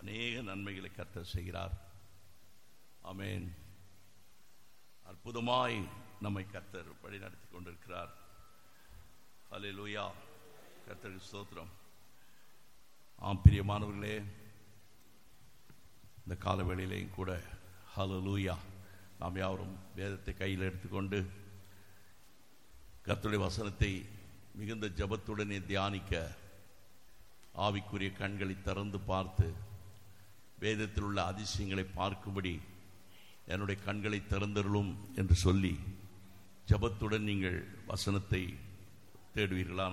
அநேக நன்மைகளை கர்த்தர் செய்கிறார் ஆமென் அற்புதமாய் நம்மை கர்த்தர் வழிநடத்தி கொண்டிருக்கிறார் ஹalleluya கர்த்தருக்கு ஸ்தோத்திரம் ஆம் பிரியமானவர்களே இந்த கால வேளையிலையும் கூட ஹalleluya நாம் யாவரும் வேதத்தை கையில் எடுத்துக்கொண்டு கர்த்தருடைய வசனத்தை மிகுந்த ஜபத்துடனே தியானிக்க ஆவிக்குரிய கண்களை திறந்து பார்த்து வேதத்தில் உள்ள அதிசயங்களை பார்க்கும்படி என்னுடைய கண்களை திறந்தருளும் என்று சொல்லி ஜபத்துடன் நீங்கள் வசனத்தை தேடுவீர்களா